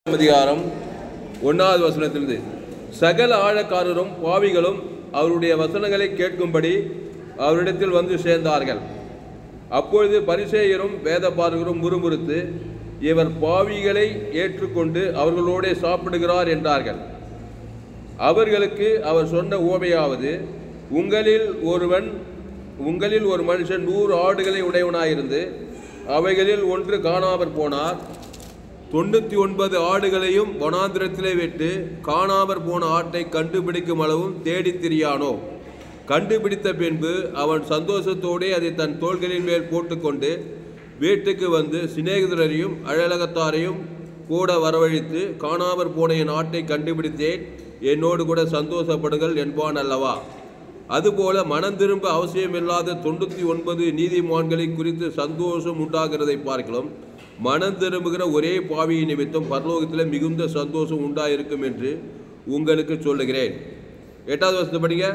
அதிகாரம் ஒன்றாவது வசனத்திலிருந்து சகல ஆழக்காரரும் பாவிகளும் அவருடைய வசனங்களை கேட்கும்படி அவரிடத்தில் வந்து சேர்ந்தார்கள் அப்பொழுது பரிசேயரும் வேதபாரகரும் முறுமுறுத்து இவர் பாவிகளை ஏற்றுக்கொண்டு அவர்களோடே சாப்பிடுகிறார் என்றார்கள் அவர்களுக்கு அவர் சொன்ன ஓமையாவது உங்களில் ஒருவன் உங்களில் ஒரு மனுஷன் நூறு ஆடுகளை உடையவனாயிருந்து அவைகளில் ஒன்று காணாமற் போனார் தொண்ணூற்றி ஒன்பது ஆடுகளையும் வனாந்திரத்திலே விட்டு காணாமற் போன ஆட்டை கண்டுபிடிக்கும் அளவும் தேடித் திரியானோ கண்டுபிடித்த பின்பு அவன் சந்தோஷத்தோடே அதை தன் தோள்களின் மேல் போட்டுக்கொண்டு வீட்டுக்கு வந்து சிநேகிதரையும் அழலகத்தாரையும் கூட வரவழைத்து காணாமற் போன என் ஆட்டை கண்டுபிடித்தேன் என்னோடு கூட சந்தோஷப்படுங்கள் என்பான் அல்லவா அதுபோல மனம் திரும்ப அவசியமில்லாத தொண்ணூற்றி ஒன்பது நீதிமான்களை குறித்து சந்தோஷம் உண்டாகிறதை பார்க்கலாம் மனம் திரும்புகிற ஒரே பாவியை நிமித்தம் பரலோகத்தில் மிகுந்த சந்தோஷம் உண்டாயிருக்கும் என்று உங்களுக்கு சொல்லுகிறேன் எட்டாவது வருஷத்தை படிங்க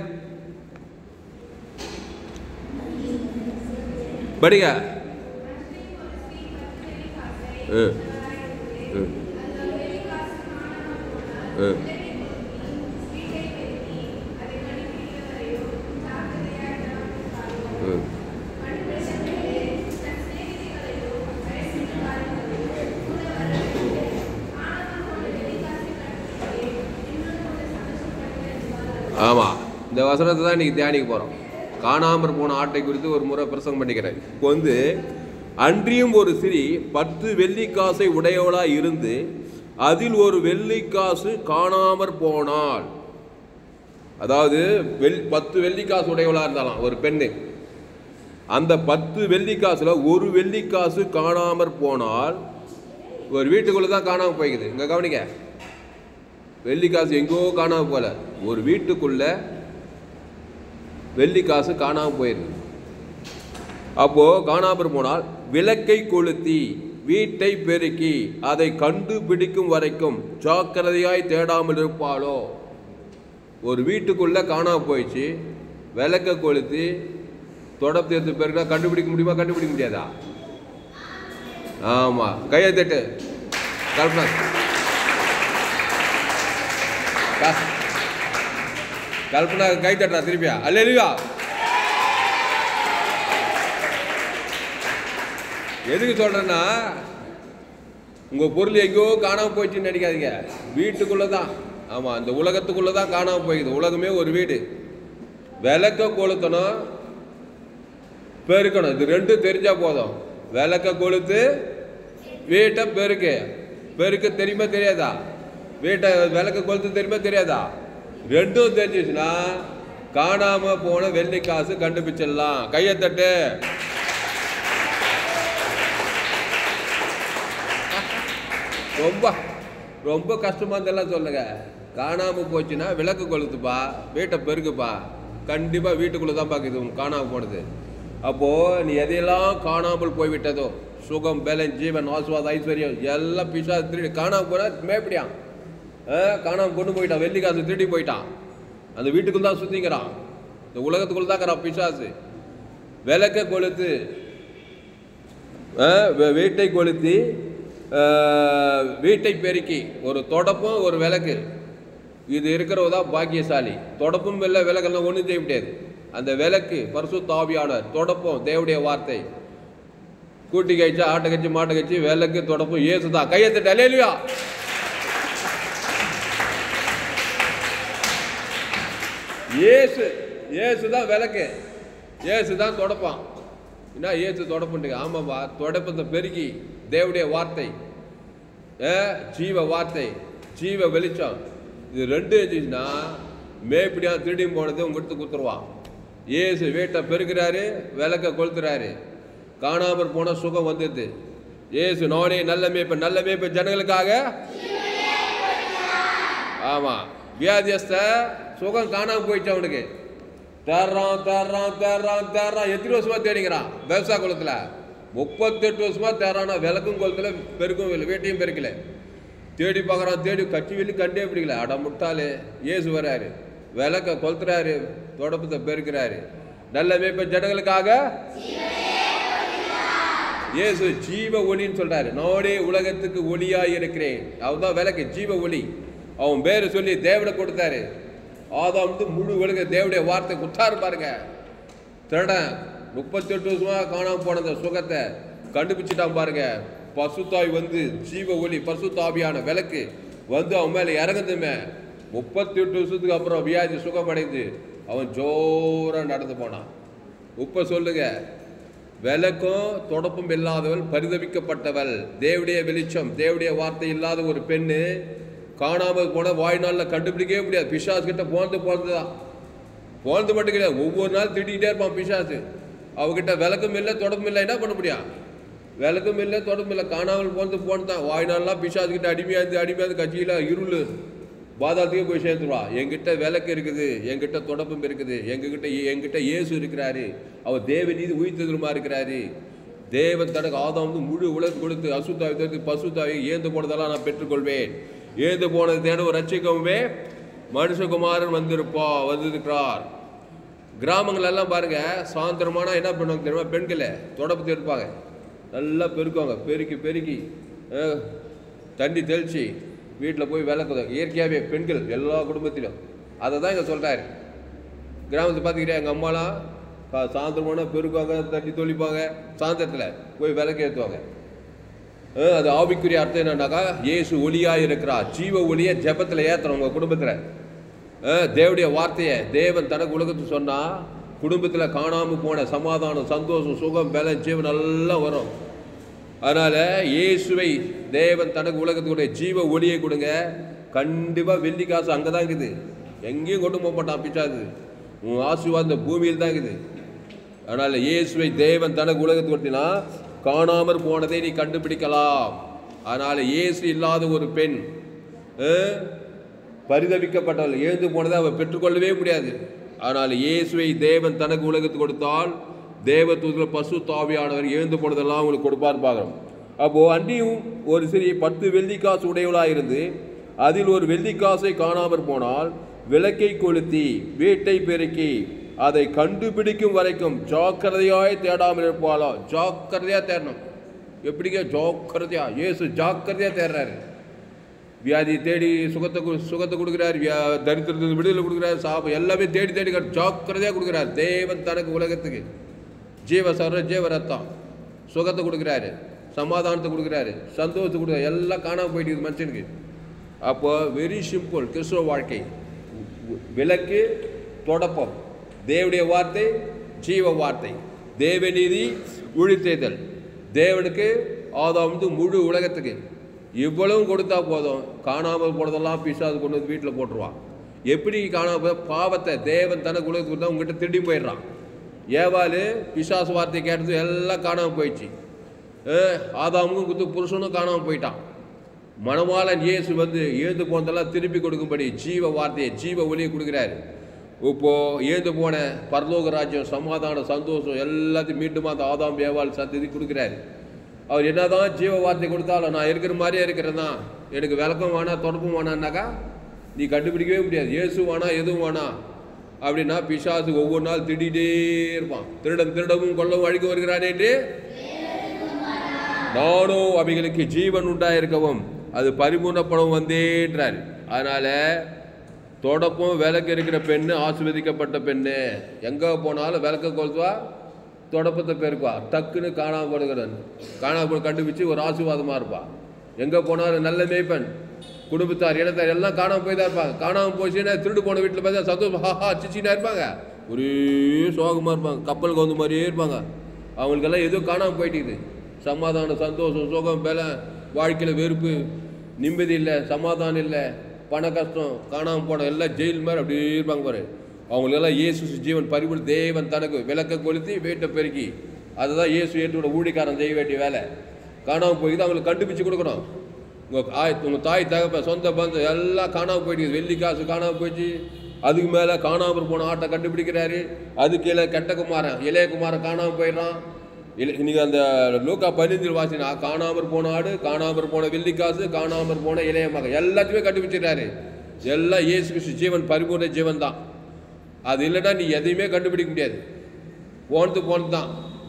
படிங்க ம் ம் ம் ம் ஆமாம் இந்த வசனத்தை தான் இன்றைக்கி தியானிக்க போகிறோம் காணாமற் போன ஆட்டை குறித்து ஒரு முறை பிரசங்கம் பண்ணிக்கிறேன் இப்போ வந்து அன்றியும் ஒரு ஸ்திரீ பத்து வெள்ளிக்காசை உடையவளாய் இருந்து அதில் ஒரு வெள்ளிக்காசு காணாமற் போனாள் அதாவது வெள் பத்து வெள்ளிக்காசு உடையவளாக இருந்தாலாம் ஒரு பெண்ணு அந்த பத்து வெள்ளிக்காசுல ஒரு வெள்ளிக்காசு காணாமற் போனால் ஒரு வீட்டுக்குள்ளே தான் காணாமல் போய்க்குது இங்கே கவனிங்க வெள்ளிக்காசு எங்கோ காணாமல் போல ஒரு வீட்டுக்குள்ள வெள்ளிக்காசு காணாமல் போயிருக்கு அப்போ காணாமற் போனால் விளக்கை கொளுத்தி வீட்டை பெருக்கி அதை கண்டுபிடிக்கும் வரைக்கும் ஜாக்கிரதையாய் தேடாமல் இருப்பாளோ ஒரு வீட்டுக்குள்ள காணாமல் போயிடுச்சு விளக்க கொளுத்தி தொடப்பு எடுத்து பெருக்கினா கண்டுபிடிக்க முடியுமா கண்டுபிடிக்க முடியாதா ஆமாம் கையை தட்டு கல்பனா க- கல்பனா கை தட்டுறா திருப்பியா அல்ல இல்லையா எதுக்கு சொல்றேன்னா உங்க பொருள் எங்கேயோ காணாம போயிடுச்சுன்னு நினைக்காதீங்க வீட்டுக்குள்ள தான் ஆமா இந்த உலகத்துக்குள்ள தான் காணாம போயிடுது உலகமே ஒரு வீடு விளக்க கொளுத்தணும் பெருக்கணும் இது ரெண்டும் தெரிஞ்சா போதும் விளக்க கொளுத்து வீட்டை பெருக்கு பெருக்க தெரியுமா தெரியாதா வீட்டை விளக்க கொளுத்து தெரியுமா தெரியாதா ரெண்டும் தெரிஞ்சிச்சுன்னா காணாம போன வெள்ளி காசு கண்டுபிடிச்சிடலாம் கையை தட்டு ரொம்ப ரொம்ப கஷ்டமா இருந்தெல்லாம் சொல்லுங்க காணாம போச்சுன்னா விளக்கு கொளுத்துப்பா வீட்டை பெருக்குப்பா கண்டிப்பா வீட்டுக்குள்ள தான் பாக்குது காணாம போனது அப்போ நீ எதையெல்லாம் காணாமல் போய்விட்டதோ சுகம் பலன் ஜீவன் ஆசுவாத ஐஸ்வர்யம் எல்லாம் பிசா திருடி காணாம போனா மேப்படியான் காணாம கொண்டு போயிட்டான் வெள்ளி காசு திருடி போயிட்டான் அந்த வீட்டுக்குள்ள தான் சுத்திக்கிறான் இந்த உலகத்துக்குள்ள தான் இருக்கிறான் பிசாசு விளக்க கொளுத்து அஹ் வீ- வீட்டை கொளுத்தி அஹ், வீட்டை பெருக்கி ஒரு தொடப்பும் ஒரு விளக்கு இது இருக்கிறவ தான் பாக்கியசாலி தொடப்பும் இல்லை விளக்கெல்லாம் ஒன்றும் செய்ய முடியாது அந்த விளக்கு பரிசு தாவியானவர் தொடப்பம் தேவடைய வார்த்தை கூட்டி கழிச்சு ஆட்டை கழிச்சு மாட்டை கழிச்சு விளக்கு தொடப்பும் ஏசு தான் கையெழுத்து அலையிலையா ஏசு ஏசு தான் விளக்கு ஏசு தான் தொடப்பான் என்ன ஏசு தொடப்புண்டுங்க ஆமாப்பா தொடப்பத்தை பெருக்கி தேவடைய வார்த்தை ஏ, ஜீவ வார்த்தை ஜீவ வெளிச்சம் இது ரெண்டு இருந்துச்சுன்னா மேப்படியா திருடி போனது உங்கள்கிட்ட குத்துருவான் ஏசு வீட்டை பெருக்கிறாரு விளக்க கொளுத்துறாரு காணாமற் போன சுகம் வந்துடுது ஏசு நானே நல்ல மேய்ப்ப நல்ல மேய்ப்ப ஜனங்களுக்காக ஆமா வியாதியஸ்த சுகம் காணாம போயிடுச்சு அவனுக்கு தேர்றான் தேர்றான் தேர்றான் தேர்றான் எத்தனை வருஷமா தேடிக்கிறான் விவசாய குளத்துல முப்பத்தெட்டு வருஷமா தேர்றானா விளக்கும் குளத்துல பெருக்கும் இல்லை வீட்டையும் பெருக்கல தேடி பார்க்கறான் தேடி கட்சி வெளி கண்டே பிடிக்கல அட முட்டாளே இயேசு வராரு விளக்க கொளுத்துறாரு தொடப்பத்தை பெருக்கிறாரு நல்ல மேய்ப்ப ஜனங்களுக்காக இயேசு ஜீவ ஒளின்னு சொல்றாரு நானே உலகத்துக்கு ஒளியாய் இருக்கிறேன் அவன் தான் விளக்கு ஜீவ ஒளி அவன் பேரை சொல்லி தேவனை கொடுத்தாரு ஆதாம் வந்து முழு உலக தேவடைய வார்த்தை குத்தாரு பாருங்க திருடன் முப்பத்தி எட்டு வருஷமா காணாம போன அந்த சுகத்தை கண்டுபிடிச்சிட்டான் பாருங்க பசுத்தாய் வந்து ஜீவ ஒளி பசுத்தாவியான விளக்கு வந்து அவன் மேல இறங்குதுமே முப்பத்தி எட்டு வருஷத்துக்கு அப்புறம் வியாதி சுகமடைந்து அவன் ஜோரா நடந்து போனான் இப்ப சொல்லுங்க விளக்கும் தொடப்பும் இல்லாதவள் பரிதவிக்கப்பட்டவள் தேவடைய வெளிச்சம் தேவடைய வார்த்தை இல்லாத ஒரு பெண்ணு காணாமல் போன வாழ்நாளில் கண்டுபிடிக்கவே முடியாது பிசாசு கிட்ட போனது போனதுதான் போனது மட்டும் கிடையாது ஒவ்வொரு நாள் திட்டிகிட்டே இருப்பான் பிசாசு அவகிட்ட விளக்கும் இல்லை தொடப்பும் இல்லை என்ன பண்ண முடியும் விளக்கும் இல்லை தொடப்பும் இல்லை காணாமல் போனது போனதான் வாழ்நாள்லாம் பிசாசு கிட்ட அடிமையாக இருந்து அடிமையாக இருந்து கட்சியில் இருள் பாதாளத்துக்கே போய் சேர்ந்துருவா என்கிட்ட விளக்கு இருக்குது என்கிட்ட தொடப்பம் இருக்குது எங்ககிட்ட என்கிட்ட இயேசு இருக்கிறாரு அவர் தேவ நீதி உயிர்த்ததுமா இருக்கிறாரு தேவன் தனக்கு ஆதாம் வந்து முழு உலகு கொடுத்து அசுத்தாவை தடுத்து பசுத்தாவை ஏந்து போனதெல்லாம் நான் பெற்றுக்கொள்வேன் ஏந்து போனது தேடும் ரட்சிக்கவுமே மனுஷகுமாரன் வந்திருப்பா வந்திருக்கிறார் கிராமங்கள் எல்லாம் பாருங்க சாயந்தரமானா என்ன பண்ணுவாங்க தெரியுமா பெண்களை தொடப்பத்தை எடுப்பாங்க நல்லா பெருக்குவாங்க பெருக்கி பெருக்கி அஹ், தண்ணி தெளிச்சு வீட்டில் போய் விளக்குவாங்க இயற்கையாகவே பெண்கள் எல்லா குடும்பத்திலும் அதை தான் இங்கே சொல்கிறாரு கிராமத்தை பார்த்துக்கிட்டே எங்கள் அம்மாலாம் கா- சாயந்தரமானா பெருக்குவாங்க தண்ணி தொளிப்பாங்க சாயந்தரத்தில் போய் விளக்கு ஏற்றுவாங்க அஹ், அது ஆவிக்குரிய அர்த்தம் என்னன்னாக்கா இயேசு ஒளியாக இருக்கிறார் ஜீவ ஒளியை ஜெபத்தில் ஏற்றுறோம் உங்கள் குடும்பத்தில் அஹ், தேவனுடைய வார்த்தையை தேவன் தனக்கு உலகத்துக்கு சொன்னா குடும்பத்தில் காணாமல் போன சமாதானம் சந்தோஷம் சுகம் பலம் ஜீவன் எல்லாம் வரும் அதனால இயேசுவை தேவன் தனக்கு உலகத்துக்குடைய ஜீவ ஒளியை கொடுங்க கண்டிப்பா வெள்ளி காசு அங்கே தான் இருக்குது எங்கேயும் கொண்டு போக மாட்டான் பிச்சாது உன் ஆசீர்வாதம் இந்த பூமியில் தான் இருக்குது அதனால இயேசுவை தேவன் தனக்கு உலகத்துக்கு கொடுத்தினா காணாமற் போனதை நீ கண்டுபிடிக்கலாம் அதனால இயேசு இல்லாத ஒரு பெண் அஹ், பரிதவிக்கப்பட்டவள் எழுந்து போனதை அவள் பெற்றுக்கொள்ளவே முடியாது ஆனால் இயேசுவை தேவன் தனக்கு உலகத்துக்கு கொடுத்தால் தேவதூதர் பசு தாவியானவர் எழுந்து போனதெல்லாம் உங்களுக்கு கொடுப்பார் பார்க்குறோம் அப்போ அன்றியும் ஒரு சிறிய பத்து வெள்ளிக்காசு உடையவளாக இருந்து அதில் ஒரு வெள்ளிக்காசை காணாமற் போனால் விளக்கை கொளுத்தி வீட்டை பெருக்கி அதை கண்டுபிடிக்கும் வரைக்கும் ஜாக்கிரதையாய் தேடாமல் இருப்பாளோ ஜாக்கிரதையா தேடணும் எப்படிங்க ஜாக்கிரதையா இயேசு ஜாக்கிரதையா தேடுறாரு வியாதி தேடி சுகத்தை கு- சுகத்தை கொடுக்குறார் வியா தரித்திரத்துக்கு விடுதலை கொடுக்குறார் சாபம் எல்லாமே தேடி தேடி கட்- ஜாக்கிரதையா கொடுக்குறார் தேவன் தனக்கு உலகத்துக்கு ஜீவ சர ஜீவ ரத்தம் சுகத்தை கொடுக்குறாரு சமாதானத்தை கொடுக்குறாரு சந்தோஷத்தை கொடுக்குறாரு எல்லாம் காணாம போயிட்டு இருக்குது மனுஷனுக்கு அப்போ வெரி சிம்பிள் கிறிஸ்துவ வாழ்க்கை வி- விளக்கு தொடப்பம் தேவனுடைய வார்த்தை ஜீவ வார்த்தை தேவநீதி உழித்தேதல் தேவனுக்கு ஆதாம் வந்து முழு உலகத்துக்கு இவ்வளவும் கொடுத்தா போதும் காணாமல் போனதெல்லாம் பிசாது கொண்டு வந்து வீட்டில் போட்டுருவான் எப்படி காணாம போய் பாவத்தை தேவன் தனக்கு உலகத்துக்கு கொடுத்தா உங்ககிட்ட திருடி போயிடுறான் ஏவாளு பிசாசு வார்த்தை கேட்டது எல்லாம் காணாமல் போயிடுச்சு அஹ் ஆதாமுக்கும் குத்து புருஷனும் காணாமல் போயிட்டான் மணவாளன் இயேசு வந்து ஏந்து போனதெல்லாம் திருப்பி கொடுக்கும்படி ஜீவ வார்த்தையை ஜீவ ஒளியை கொடுக்குறாரு இப்போ ஏந்து போன பரலோக ராஜ்யம் சமாதானம் சந்தோஷம் எல்லாத்தையும் மீண்டும் அந்த ஆதாம் ஏவாள் சந்ததி கொடுக்குறாரு அவர் என்னதான் ஜீவ வார்த்தை கொடுத்தாலும் நான் இருக்கிற மாதிரியே இருக்கிறேன் தான் எனக்கு விளக்கம் வேணாம் தொடப்பும் வேணான்னாக்கா நீ கண்டுபிடிக்கவே முடியாது இயேசு வேணாம் எதுவும் வேணாம் அப்படின்னா பிசாசு ஒவ்வொரு நாள் திடீட்டே இருப்பான் திருடன் திருடவும் கொல்லவும் அழிக்க வருகிறானே என்று நானோ அவைகளுக்கு ஜீவன் உண்டாயிருக்கவும் அது பரிபூர்ணப்படவும் வந்தேன்றார் அதனால தொடப்பும் விளக்கு இருக்கிற பெண்ணு ஆசிர்வதிக்கப்பட்ட பெண்ணு எங்கே போனாலும் விளக்க கொளுத்துவா தொடப்பத்தை பெருக்குவா டக்குன்னு காணாம போடுகிறன் காணாம போய் கண்டுபிடிச்சு ஒரு ஆசீர்வாதமாக இருப்பா எங்கே போனாலும் நல்ல மேய்ப்பன் குடும்பத்தார் இனத்தார் எல்லாம் காணாம போய் தான் இருப்பாங்க காணாம போச்சுன்னா திருடு போன வீட்டில் பார்த்தா சந்தோஷம் ஹா ஹா சிச்சினா இருப்பாங்க ஒரே சோகமாக இருப்பாங்க கப்பல் கவுந்த மாதிரியே இருப்பாங்க அவங்களுக்கெல்லாம் எதுவும் காணாமல் போயிட்டுது சமாதானம் சந்தோஷம் சுகம் பலம் வாழ்க்கையில் வெறுப்பு நிம்மதி இல்லை சமாதானம் இல்லை பண கஷ்டம் காணாமல் போன எல்லாம் ஜெயில் மாதிரி அப்படியே இருப்பாங்க பாரு அவங்களுக்கெல்லாம் இயேசு ஜீவன் பரிபூர்ண தேவன் தனக்கு விளக்க கொளுத்தி வீட்டை பெருக்கி அதுதான் இயேசு ஏற்றோட ஊழிக்காரன் செய்ய வேண்டிய வேலை காணாமல் போய் அவங்களுக்கு கண்டுபிடிச்சு கொடுக்கணும் உங்கள் ஆய் உங்கள் தாய் தகப்ப சொந்த பந்தம் எல்லாம் காணாமல் போயிடுது வெள்ளி காசு காணாமல் போயிடுச்சு அதுக்கு மேலே காணாமல் போன ஆட்டை கண்டுபிடிக்கிறாரு அது கீழே கெட்ட குமாரன் இளைய குமாரன் காணாமல் போயிடுறான் இல்லை இன்னைக்கு அந்த லூக்கா பதினஞ்சில் வாசினா காணாமற் போன ஆடு காணாமற் போன வெள்ளி காசு காணாமற் போன இளைய மகன் எல்லாத்தையுமே கண்டுபிடிச்சிடுறாரு எல்லாம் இயேசு கிறிஸ்து ஜீவன் பரிபூர்ண ஜீவன் தான் அது இல்லைன்னா நீ எதையுமே கண்டுபிடிக்க முடியாது போனது போனது தான்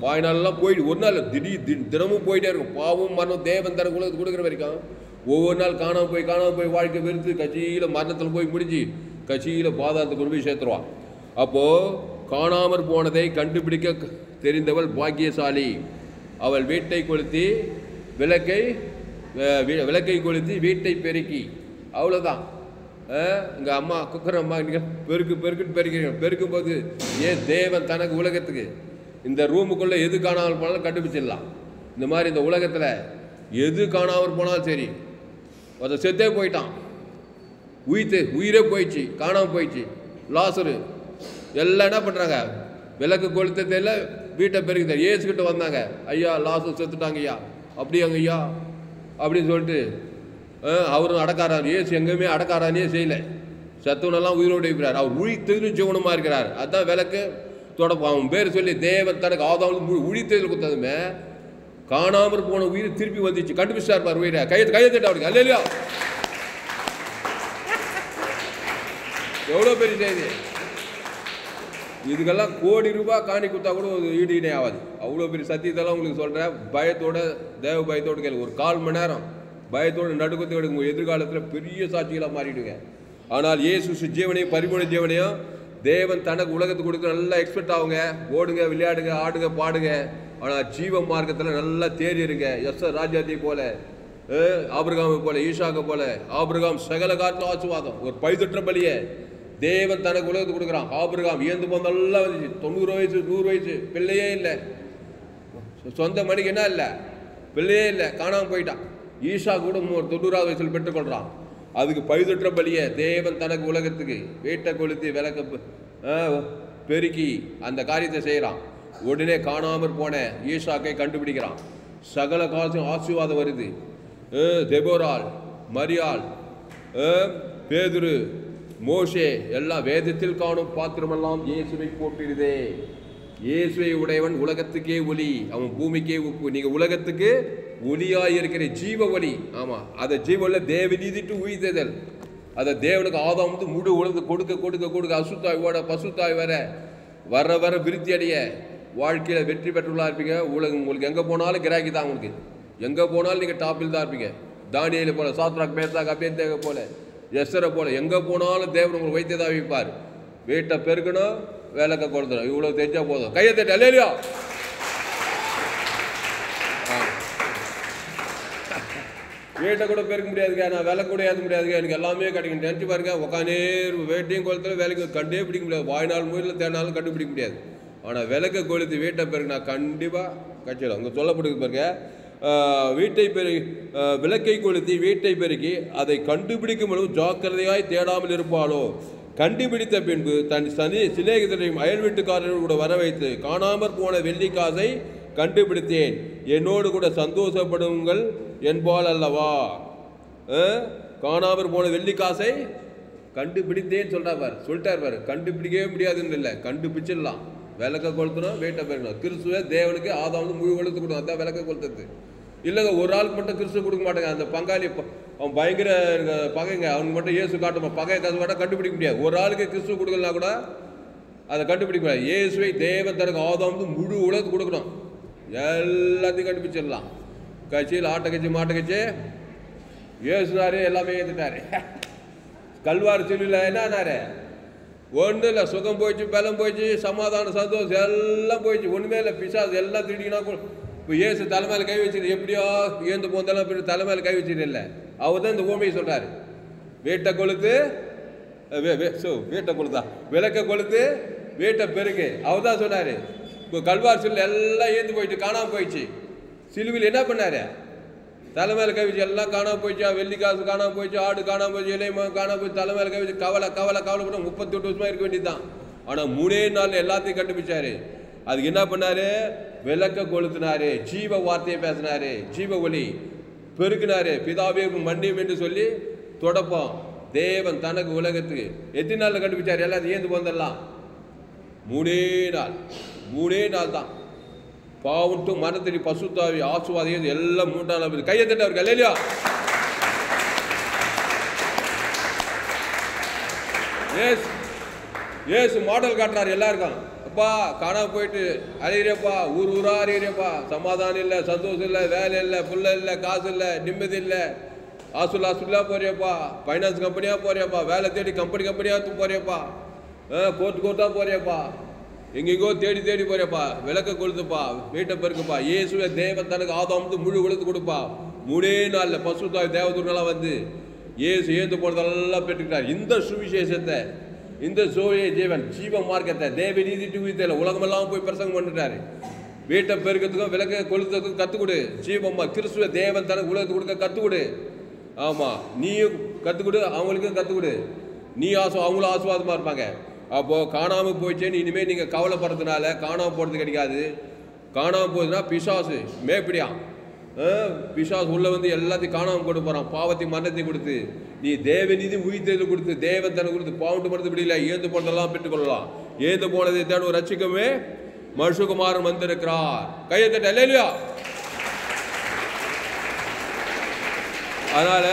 வாய்நாளெல்லாம் போயிட்டு ஒரு நாள் திடீர் தி- தினமும் போயிட்டே இருக்கும் பாவம் மரணம் தேவன் தர உலகத்துக்கு கொடுக்குற வரைக்கும் ஒவ்வொரு நாள் காணாம போய் காணாம போய் வாழ்க்கை வெறுத்து கட்சியில் மரணத்தில் போய் முடிஞ்சு கட்சியில் பாதாளத்துக்கு கொண்டு போய் சேர்த்துருவான் அப்போது காணாமற் போனதை கண்டுபிடிக்க க- தெரிந்தவள் பாக்கியசாலி அவள் வீட்டை கொளுத்தி விளக்கை அஹ், வி- விளக்கை கொளுத்தி வீட்டை பெருக்கி அவ்வளோதான் இங்கே அம்மா குக்கர் அம்மா நீங்கள் பெருக்கு பெருக்குன்னு பெருக்கிறீங்க பெருக்கும் போது ஏன் தேவன் தனக்கு உலகத்துக்கு இந்த ரூமுக்குள்ளே எது காணாமல் போனாலும் கண்டுபிடிச்சிடலாம் இந்த மாதிரி இந்த உலகத்தில் எது காணாமல் போனாலும் சரி அதை செத்தே போயிட்டான் உயிர்த்து உயிரே போயிடுச்சு காணாமல் போயிடுச்சு லாசரு எல்லாம் என்ன பண்ணுறாங்க விளக்கு கொளுத்ததில் வீட்டை பெருக்குது ஏசுக்கிட்ட வந்தாங்க ஐயா லாசு செத்துட்டாங்க ஐயா அப்படியாங்க ஐயா அப்படின்னு சொல்லிட்டு அஹ், அவரும் அடக்காரார் ஏசு எங்கேயுமே அடக்காரானே செய்யல சத்துவனெல்லாம் உயிரோடு இருக்கிறார் அவர் உழித்ததிலும் ஜீவனமாக இருக்கிறார் அதான் விளக்கு தொடப்ப அவன் பேர் சொல்லி தேவன் தனக்கு ஆதாவும் உழித்ததில் குத்ததுமே காணாமற் போன உயிர் திருப்பி வந்துச்சு கண்டுபிடிச்சா இருப்பார் உயிரை கையை கையை தட்ட அவருக்கு அல்லையா எவ்வளோ பெரிய செய்தி இதுக்கெல்லாம் கோடி ரூபாய் காணி கொடுத்தா கூட ஒரு ஈடு இணை ஆகாது அவ்வளோ பெரிய சத்தியத்தெல்லாம் உங்களுக்கு சொல்கிறேன் பயத்தோட தேவ பயத்தோட கேளு ஒரு கால் மணி நேரம் பயத்தோட நடுக்கத்தை எடுங்க எதிர்காலத்தில் பெரிய சாட்சிகளாக மாறிடுங்க ஆனால் இயேசு ஜீவனையும் பரிமள ஜீவனையும் தேவன் தனக்கு உலகத்துக்கு கொடுக்க நல்லா எக்ஸ்பெக்ட் ஆகுங்க ஓடுங்க விளையாடுங்க ஆடுங்க பாடுங்க ஆனால் ஜீவ மார்க்கத்தில் நல்லா தேறி இருங்க எஸ் ராஜாத்தி போல ஆபிரகாமை போல ஈஷாக்கை போல ஆபிரகாம் சகல காலத்தில் ஆசுவாதம் ஒரு பைதற்ற பலியை தேவன் தனக்கு உலகத்துக்கு கொடுக்குறான் ஆபிரகாம் ஏந்து போந்தெல்லாம் வந்துச்சு தொண்ணூறு வயசு நூறு வயசு பிள்ளையே இல்லை சொந்த மணிக்கு என்ன இல்லை பிள்ளையே இல்லை காணாமல் போயிட்டான் ஈஷா கூட ஒரு தொண்ணூறாவது வயசில் பெற்றுக்கொள்கிறான் அதுக்கு பழுதற்ற பலியை தேவன் தனக்கு உலகத்துக்கு வீட்டை கொளுத்தி விளக்க ப- ஆ, பெருக்கி அந்த காரியத்தை செய்கிறான் உடனே காணாமற் போன ஈஷாக்கை கண்டுபிடிக்கிறான் சகல காலத்தையும் ஆசீர்வாதம் வருது ஏ, தெபோராள் மரியாள் ஏ, பேதுரு மோஷே எல்லாம் வேதத்தில் காணும் பாத்திரமெல்லாம் இயேசுவை போட்டிருதே இயேசுவை உடையவன் உலகத்துக்கே ஒளி அவன் பூமிக்கே உப்பு நீங்க உலகத்துக்கு ஒளியாய் இருக்கிற ஜீவ ஒளி ஆமா அதை ஜீவ ஒளியில தேவ நீதிட்டு உயிர்த்ததல் அதை தேவனுக்கு ஆதாம் வந்து முழு உலகத்து கொடுக்க கொடுக்க கொடுக்க அசுத்தாய் ஓட பசுத்தாய் வர வர வர விருத்தி அடைய வாழ்க்கையில வெற்றி பெற்றுள்ளா இருப்பீங்க உலகம் உங்களுக்கு எங்க போனாலும் கிராக்கி தான் உங்களுக்கு எங்க போனாலும் நீங்க டாப்பில் தான் இருப்பீங்க தானியலை போல சாத்ராக் மேத்தாக் அபேத்தேக போல எஸ்ஸரை போல எங்க போனாலும் தேவன் உங்களுக்கு வைத்தியதா வைப்பார் வீட்டை பெருக்கணும் வேலைக்க கொடுத்துடும் இவ்வளோ தெரிஞ்சா போதும் கையை தட்டு அல்லையா வீட்டை கூட பெருக்க முடியாதுங்க நான் வேலை கூட ஏற்ற முடியாதுங்க எனக்கு எல்லாமே கிடைக்கும் நினச்சி பாருங்க உட்காந்தே வேட்டையும் கொளுத்துல வேலைக்கு கண்டே பிடிக்க முடியாது வாய்நாள் முயலில் தேடினாலும் கண்டுபிடிக்க முடியாது ஆனால் விளக்க கொளுத்து வீட்டை பெருக்கு நான் கண்டிப்பாக கட்சியில் அங்கே சொல்லப்படுது பாருங்க ஆஹ், வீட்டை பெரு ஆஹ், விளக்கை கொளுத்தி வீட்டை பெருக்கி அதை கண்டுபிடிக்கும் அளவு ஜாக்கிரதையாய் தேடாமல் இருப்பாளோ கண்டுபிடித்த பின்பு தன் சனி சிநேகிதரையும் அயல் வீட்டுக்காரர்கள் கூட வர வைத்து காணாமற் போன வெள்ளிக்காசை கண்டுபிடித்தேன் என்னோடு கூட சந்தோஷப்படுங்கள் என்பால் அல்லவா அஹ்? காணாமற் போன வெள்ளிக்காசை கண்டுபிடித்தேன்னு சொல்றா பாரு சொல்லிட்டார் பாரு கண்டுபிடிக்கவே முடியாதுன்னு இல்லை கண்டுபிடிச்சிடலாம் விளக்க கொளுத்தணும் வீட்டை பெறணும் கிறிஸ்துவ தேவனுக்கு ஆதாம் வந்து முழு கொளுத்து கொடுக்கும் அதான் விளக்க கொளுத்துறது இல்லைங்க ஒரு ஆளுக்கு மட்டும் கிறிஸ்து கொடுக்க மாட்டாங்க அந்த பங்காளி ப- அவன் பயங்கர அஹ், பகைங்க அவனுக்கு மட்டும் இயேசு காட்டுமா பகை காசு மட்டும் கண்டுபிடிக்க முடியாது ஒரு ஆளுக்கு கிறிஸ்து கொடுக்கலாம் கூட அதை கண்டுபிடிக்க முடியாது இயேசுவை தேவன் தனக்கு ஆதாம் வந்து முழு உலகத்துக்கு கொடுக்கணும் எல்லாத்தையும் கண்டுபிடிச்சிடலாம் கட்சியில் ஆட்ட கட்சி மாட்ட கட்சி ஏசுனாரு எல்லாமே ஏற்றுட்டாரு கல்வாரி சிலுவில் என்னன்னாரு ஒன்றும் இல்லை சுகம் போயிடுச்சு பலம் போயிடுச்சு சமாதானம் சந்தோஷம் எல்லாம் போயிடுச்சு ஒன்றுமே இல்லை பிசாசு எல்லாம் திருடினா இப்போ ஏசு தலைமையில் கை வச்சுட்டு எப்படியோ ஏந்து போந்தெல்லாம் இப்படி தலைமையில் கை வச்சுட்டு இல்லை அவர் தான் இந்த ஊமையை சொல்கிறாரு வீட்டை கொளுத்து அஹ் வே- வே- சோ, வீட்டை கொளுத்தா விளக்க கொளுத்து வீட்டை பெருக்கு அவர் தான் சொன்னார் இப்போ கல்வார் சில்லு எல்லாம் ஏந்து போயிட்டு காணாமல் போயிடுச்சு சிலுவில் என்ன பண்ணாரு தலைமையில் கை வச்சு எல்லாம் காணாம போயிடுச்சு வெள்ளி காசு காணாம போயிடுச்சு ஆடு காணாம போயிடுச்சு இலையமா காணாம போயிடுச்சு தலைமையில் கை வச்சு கவலை கவலை கவலை கூட முப்பத்தி எட்டு வருஷமா இருக்க வேண்டியதுதான் ஆனால் மூணே நாள் எல்லாத்தையும் கண்டுபிடிச்சாரு அதுக்கு என்ன பண்ணாரு விளக்க கொளுத்துனாரு ஜீவ வார்த்தையை பேசினாரு ஜீவ ஒளி பெருக்கினாரு பிதாவே உம் மன்னியும் என்று சொல்லி தொடப்போம் தேவன் தனக்கு உலகத்துக்கு எத்தனை நாள்ல கண்டுபிடிச்சாரு எல்லாத்தையும் ஏந்து வந்துடலாம் மூணே நாள் மூணே நாள் தான் பாவுட்டு மனத்தடி பசுத்தாவி ஆசுவாதியம் எல்லாம் மூன்றாம் நாள் கையை தட்ட அவருக்கு இல்லையா எஸ் ஏசு மாடல் காட்டுறாரு எல்லாருக்கும் அப்பா காணாம போயிட்டு அழியிறப்பா ஊர் ஊரா அழியிறப்பா சமாதானம் இல்லை சந்தோஷம் இல்லை வேலை இல்லை புள்ள இல்லை காசு இல்லை நிம்மதி இல்லை ஆசுல் ஆசுல்லா போறியப்பா ஃபைனான்ஸ் கம்பெனியாக போறியப்பா வேலை தேடி கம்பெனி கம்பெனியாக போறியப்பா கோர்ட் கோர்ட்டாக போறியப்பா எங்கெங்கோ தேடி தேடி போறியப்பா விளக்க கொளுத்துப்பா வீட்டை பெருக்குப்பா இயேசுவே தேவன் தனக்கு ஆதாமத்து முழு உழுத்து கொடுப்பா மூணே நாளில் பசுத்தாய் தேவதூர்களாம் வந்து இயேசு ஏந்து போனதெல்லாம் பெற்றுக்கிட்டார் இந்த சுவிசேஷத்தை இந்த சோழிய ஜீவன் ஜீவ மார்க்கத்தை தேவ நீதி துவித்தையில் உலகமெல்லாம் போய் பிரசங்கம் பண்ணிட்டாரு வீட்டை பெருக்கிறதுக்கும் விளக்க கொளுத்துறதுக்கும் கற்றுக் கொடு ஜீவம்மா கிறிஸ்துவ தேவன் தனக்கு உலகத்துக்கு கொடுக்க கற்றுக் கொடு ஆமாம் நீயும் கற்றுக் கொடு அவங்களுக்கும் கற்றுக் கொடு நீ ஆசு அவங்களும் ஆசுவாதமாக இருப்பாங்க அப்போது காணாமல் போயிடுச்சேன்னு இனிமேல் நீங்கள் கவலைப்படுறதுனால காணாமல் போகிறது கிடைக்காது காணாமல் போகுதுன்னா பிசாசு மேப்பிடியா பிசாசு உள்ள வந்து எல்லாத்தையும் காணாமல் கொண்டு போகிறான் பாவத்தை மரணத்தை கொடுத்து நீ தேவநீதி உயிர்த்தது கொடுத்து தேவத்தனை கொடுத்து பாவண்டு மருந்து முடியல ஏந்து போனதெல்லாம் பெற்றுக்கொள்ளலாம் ஏந்து போனதை தேடும் ரட்சிக்கவே மனுஷகுமாரன் வந்திருக்கிறார் கையை தட்ட இல்லையா அதனால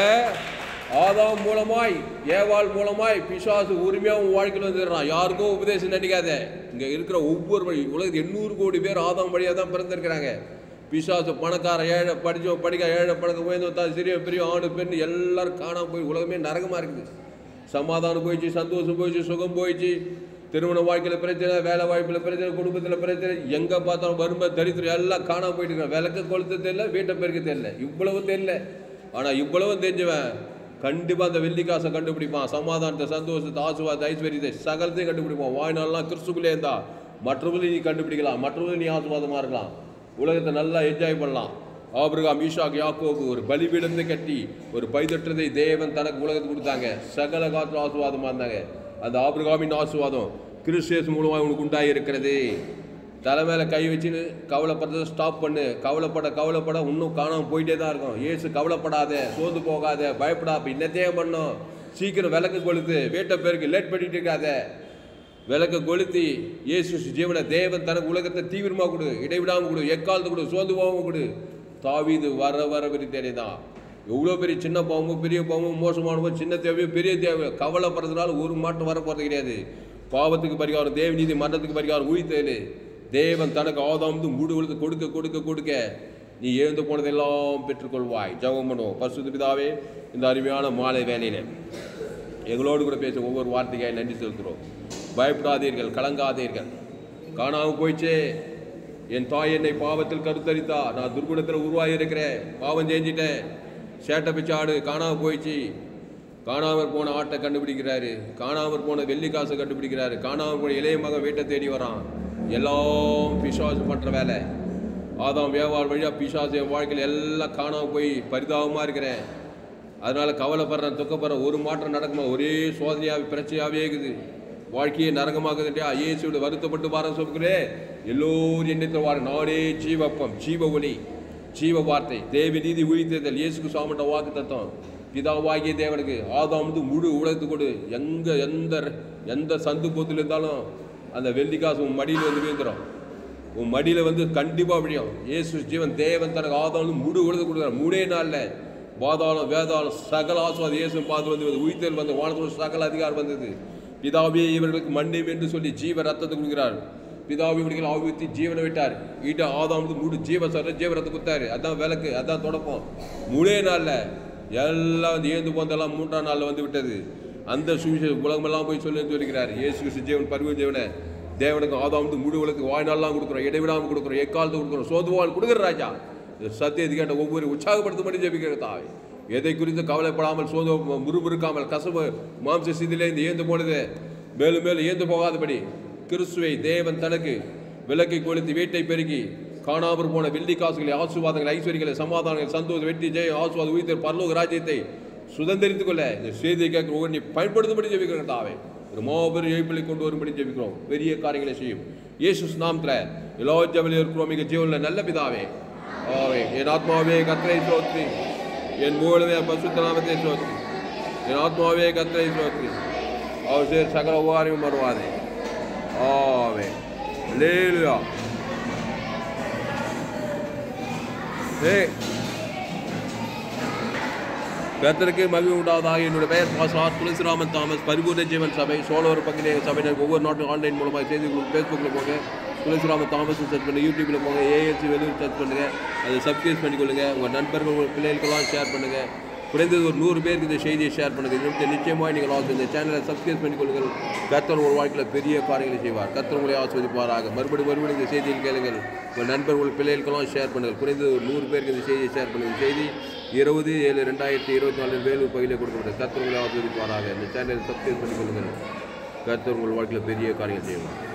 ஆதாம் மூலமாய் ஏவாள் மூலமாய் பிசாசு உரிமையாக உன் வாழ்க்கையில் வந்துடுறான் யாருக்கும் உபதேசம் நினைக்காத இங்கே இருக்கிற ஒவ்வொரு வழி உலகத்து எண்ணூறு கோடி பேர் ஆதாம் வழியாக தான் பிறந்திருக்கிறாங்க பிசாசு பணக்கார ஏழை படித்தோம் படிக்க ஏழை பணக்க உயர்ந்தோம் தான் சிறிய பெரிய ஆணு பெண் எல்லாரும் காணாம போய் உலகமே நரகமாக இருக்குது சமாதானம் போயிடுச்சு சந்தோஷம் போயிடுச்சு சுகம் போயிடுச்சு திருமண வாழ்க்கையில் பிரச்சனை வேலை வாய்ப்பில் பிரச்சனை குடும்பத்தில் பிரச்சனை எங்கே பார்த்தாலும் வறுமை தரித்திரம் எல்லாம் காணாம போயிட்டு இருக்கான் விளக்கு கொளுத்து தெரியல வீட்டை பெருக்க தெரியல இவ்வளவு தெரியல ஆனால் இவ்வளவு தெரிஞ்சவன் கண்டிப்பாக அந்த வெள்ளிக்காசை கண்டுபிடிப்பான் சமாதானத்தை சந்தோஷத்தை ஆசுவாதத்தை ஐஸ்வர்யத்தை சகலத்தையும் கண்டுபிடிப்பான் வாழ்நாள்லாம் கிறிஸ்துக்குள்ளே இருந்தா மற்றவர்களையும் நீ கண்டுபிடிக்கலாம் மற்றவர்களும் நீ ஆசுவாதமாக இருக்கலாம் உலகத்தை நல்லா என்ஜாய் பண்ணலாம் ஆபிரகாம் ஈஷாக் யாக்கோபு ஒரு பலிபீடத்தை கட்டி ஒரு பைதற்றதை தேவன் தனக்கு உலகத்துக்கு கொடுத்தாங்க சகல காற்று ஆசுவாதமாக இருந்தாங்க அந்த ஆபிரகாமின் ஆசுவாதம் கிறிஸ்டியஸ் மூலமாக உனக்கு உண்டாகி இருக்கிறது தலை மேலே கை வச்சுன்னு கவலைப்படுறத ஸ்டாப் பண்ணு கவலைப்பட கவலைப்பட இன்னும் காணாமல் போயிட்டே தான் இருக்கும் ஏசு கவலைப்படாத சோர்ந்து போகாத பயப்படா அப்போ இன்னத்தையும் பண்ணும் சீக்கிரம் விளக்கு கொளுத்து வீட்டை பேருக்கு லேட் பண்ணிட்டு இருக்காத விளக்க கொளுத்தி இயேசு ஜீவனை தேவன் தனக்கு உலகத்தை தீவிரமாக கொடு இடைவிடாமல் கொடு எக்காலத்து கொடு சோர்ந்து போகாமல் கொடு தாவீது வர வர விரித்தேனே தான் எவ்வளோ பெரிய சின்ன பாவமும் பெரிய பாவமும் மோசமானவோ சின்ன தேவையோ பெரிய தேவையோ கவலைப்படுறதுனால ஒரு மாற்றம் வர போகிறது கிடையாது பாவத்துக்கு பரிகாரம் தேவ நீதி மரணத்துக்கு பரிகாரம் உயிர்த்தேனு தேவன் தனக்கு ஆதாமது மூடு உழுது கொடுக்க கொடுக்க கொடுக்க நீ எழுந்து போனதெல்லாம் பெற்றுக்கொள்வாய் ஜெபம் பண்ணுவோம் பசுத்து பிதாவே இந்த அருமையான மாலை வேலையில எங்களோடு கூட பேச ஒவ்வொரு வார்த்தைக்காய் நன்றி செலுத்துகிறோம் பயப்படாதீர்கள் கலங்காதீர்கள் காணாமல் போயிச்சே என் தாய் என்னை பாவத்தில் கருத்தரித்தா நான் துர்குணத்தில் உருவாகி இருக்கிறேன் பாவம் செஞ்சிட்டேன் சேட்டை பிச்சை ஆடு காணாமல் போயிடுச்சு காணாமற் போன ஆட்டை கண்டுபிடிக்கிறாரு காணாமற் போன வெள்ளி காசை கண்டுபிடிக்கிறாரு காணாமற் போன இளைய மகன் வீட்டை தேடி வரான் எல்லாம் பிசாசு பண்ணுற வேலை ஆதாம் வியாபார வழியாக பிசாசு என் வாழ்க்கையில் எல்லாம் காணாமல் போய் பரிதாபமாக இருக்கிறேன் அதனால கவலைப்படுறேன் துக்கப்படுறேன் ஒரு மாற்றம் நடக்குமா ஒரே சோதனையாக பிரச்சனையாகவே இருக்குது வாழ்க்கையே நரகமாகுதுன்றியா இயேசுவோட வருத்தப்பட்டு பாரம் சொல்கிறே எல்லோரும் எண்ணத்தில் வார நாடே ஜீவப்பம் ஜீவ ஒளி ஜீவ வார்த்தை தேவி நீதி உயிர்த்தேதல் இயேசுக்கு சாமட்ட வாக்கு தத்துவம் பிதாவாகிய தேவனுக்கு ஆதாம் வந்து முழு உலகத்துக்கு கொடு எங்க எந்த எந்த சந்து போத்துல இருந்தாலும் அந்த வெள்ளிக்காசு உன் மடியில் வந்து வீழ்ந்துடும் உன் மடியில் வந்து கண்டிப்பாக விழியும் இயேசு ஜீவன் தேவன் தனக்கு ஆதாம் வந்து முழு உலகத்துக்கு கொடுக்குறார் மூணே நாளில் பாதாளம் வேதாளம் சகல ஆசுவாத இயேசு பார்த்து வந்து உயிர்த்தல் வந்து வானத்தோடு சகல அதிகாரம் வந்தது பிதாவே இவர்களுக்கு மண்ணியம் என்று சொல்லி ஜீவ ரத்தத்தை கொடுக்கிறார் பிதாவை இவர்கள் ஆவித்து ஜீவனை விட்டார் ஈட்ட ஆதாம் வந்து மூடு ஜீவ சர ஜீவ ரத்தம் கொடுத்தாரு அதான் விளக்கு அதான் தொடப்பம் மூணே நாளில் எல்லாம் வந்து ஏந்து போந்தெல்லாம் மூன்றாம் நாளில் வந்து விட்டது அந்த சுவிசேஷ உலகமெல்லாம் போய் சொல்லுன்னு சொல்லிக்கிறார் இயேசு கிறிஸ்து ஜீவன் பருவ ஜீவனை தேவனுக்கு ஆதாம் வந்து முழு உலக வாழ்நாள்லாம் கொடுக்குறோம் இடைவிடாமல் கொடுக்குறோம் எக்காலத்தை கொடுக்குறோம் சோதுவாள் கொடுக்குற ராஜா இந்த சத்தியத்தை கேட்ட ஒவ்வொரு உற்சாகப்படுத்தும்படி ஜெபிக்கிற தாய் எதை குறித்து கவலைப்படாமல் சோத முறுமுறுக்காமல் கசவு மாம்ச சிதிலே இந்த ஏந்து போனது மேலும் மேலும் ஏந்து போகாதபடி கிறிஸ்துவை தேவன் தனக்கு விளக்கை கொளுத்தி வீட்டை பெருகி காணாமற் போன வெள்ளி காசுகளை ஆசுவாதங்களை ஐஸ்வர்யங்களை சமாதானங்கள் சந்தோஷம் வெற்றி ஜெய ஆசுவாத உயிர் பரலோக ராஜ்யத்தை சுதந்திரித்துக் கொள்ள இந்த செய்தியை கேட்கிற ஒவ்வொரு நீ பயன்படுத்தும்படி ஜெபிக்கிற தாவே ஒரு மாபெரும் எழுப்பிலை கொண்டு வரும்படி ஜெபிக்கிறோம் பெரிய காரியங்களை செய்யும் இயேசு நாமத்தில் எல்லா ஜபலில் இருக்கிறோம் மிக ஜீவனில் நல்ல பிதாவே ஆவே என் ஆத்மாவே கத்தரை சோத்ரி என் மூலமே பசுத்த நாமத்தை சோத்ரி என் ஆத்மாவே கத்தரை சோத்ரி அவர் சேர் சகல உபாரியும் வருவாதே ஆவே லேலுயா கர்த்தருக்கு மகிழ்வு உண்டாவதாக என்னுடைய பெயர் பாசார் துளசிராமன் தாமஸ் பரிபூர்ண ஜீவன் சபை சோழவர் பகுதியை சபையினர் ஒவ்வொரு நாட்டும் ஆன்லைன் மூலமாக செய்திகளுக்கு ஃபேஸ்புக்கில் போங்க துளசிராமன் தாமஸ் சர்ச் பண்ணுங்க யூடியூப்பில் போங்க ஏஎல்சி வெளியூர் சர்ச் பண்ணுங்க அதை சப்ஸ்கிரைப் பண்ணிக்கொள்ளுங்க உங்கள் நண்பர்கள் உங்கள் பிள்ளைகளுக்கெல்லாம் ஷேர் பண்ணுங்க குறைந்தது ஒரு நூறு பேருக்கு இந்த செய்தியை ஷேர் பண்ணுங்க இது நிச்சயமாக நீங்கள் ஆசை இந்த சேனலை சப்ஸ்கிரைப் பண்ணிக்கொள்ளுங்கள் கர்த்தர் உங்கள் வாழ்க்கையில் பெரிய காரியங்களை செய்வார் கர்த்தர் உங்களை ஆஸ்வதிப்பாராக மறுபடியும் மறுபடியும் இந்த செய்தியில் கேளுங்கள் உங்கள் நண்பர்கள் பிள்ளைகளுக்கெல்லாம் ஷேர் பண்ணுங்கள் குறைந்தது ஒரு நூறு பேருக்கு இந்த செய்தியை ஷேர் பண்ணுங்கள் இந்த செய்தி இருபது ஏழு ரெண்டாயிரத்தி இருபத்தி நாலு வேலூர் பகுதியில் கொடுக்கப்பட்டது கர்த்தர் உங்களை ஆஸ்வதிப்பாராக இந்த சேனலை சப்ஸ்கிரைப் பண்ணிக்கொள்ளுங்கள் கர்த்தர் உங்கள் வாழ்க்கையில் பெரிய காரியம் செய்வார்